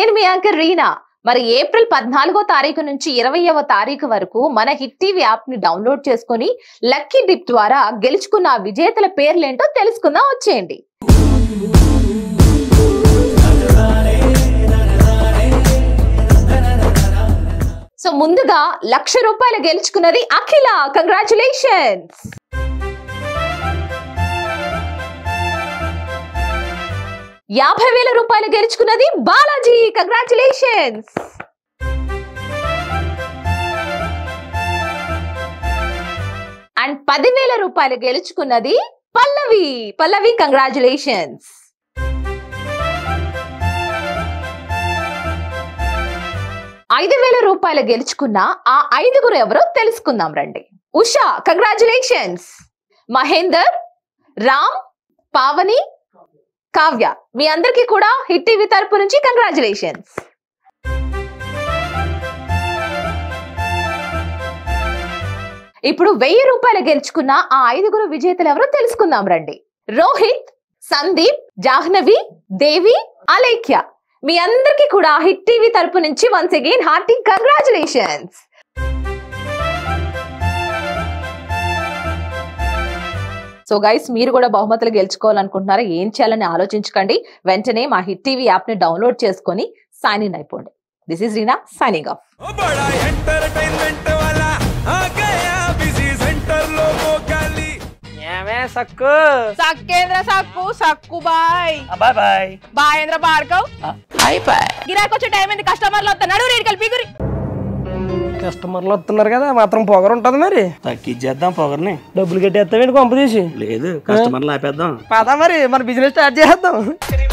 నేను మీ యాంకర్ రీనా మరి ఏప్రిల్ పద్నాలుగో తారీఖు నుంచి ఇరవైవ తారీఖు వరకు మన హిట్ టీవీ యాప్ ని డౌన్లోడ్ చేసుకొని లక్కీ డిప్ ద్వారా గెలుచుకున్న ఆ విజేతల పేర్లేంటో తెలుసుకుందాం వచ్చేయండి సో ముందుగా లక్ష రూపాయలు గెలుచుకున్నది అఖిల కంగ్రాచులేషన్స్ యాభై వేల రూపాయలు గెలుచుకున్నది బాలాజీ కంగ్రాచులేషన్స్ అండ్ పదివేల రూపాయలు గెలుచుకున్నది పల్లవి పల్లవి కంగ్రాచులేషన్స్ ఐదు వేల రూపాయలు గెలుచుకున్న ఆ ఐదుగురు ఎవరో తెలుసుకుందాం రండి ఉషా కంగ్రాచులేషన్స్ మహేందర్ రామ్ పావని కావ్య మీ అందరికీ కూడా హిట్ టీవీ తరపు నుంచి కంగ్రాచులేషన్స్ ఇప్పుడు వెయ్యి రూపాయలు గెలుచుకున్న ఆ ఐదుగురు విజేతలు ఎవరో తెలుసుకుందాం రండి రోహిత్ సందీప్ జాహ్నవి దేవి అలేఖ్య మీ అందరికీ కూడా హిట్ టీవీ తరపు నుంచి once again hearty congratulations so guys మీరు కూడా బహుమతులు గెలుచుకోవాలనుకుంటున్నారా ఏం చేయాలని ఆలోచించకండి వెంటనే మా హిట్ టీవీ యాప్ ని డౌన్లోడ్ చేసుకొని సైన్ ఇన్ అయిపోండి this is Reena signing off ओ बड़ा एंटरटेनमेंट वाला आ गया बिजी सेंटर लोगों का ली ఏమే సక్కు సక్కేంద్ర సక్కు సక్కు బాయ్ బాయ్ బాయ్ బాయేంద్ర భార్గవ్ బాయ్ బాయ్ గిరాకి వచ్చే టైం ఏంది కస్టమర్లు వస్తున్నాడు రేడు కలిపి గురి కస్టమర్లు వస్తున్నారు కదా మాత్రం పొగరు ఉంటది మరి తగ్గించేద్దాం పొగర్ని డబ్బులు కట్టేస్తామేంటి కొంప తీసి లేదు కస్టమర్లు ఆపేద్దాం పదా మరి మన బిజినెస్ స్టార్ట్ చేద్దాం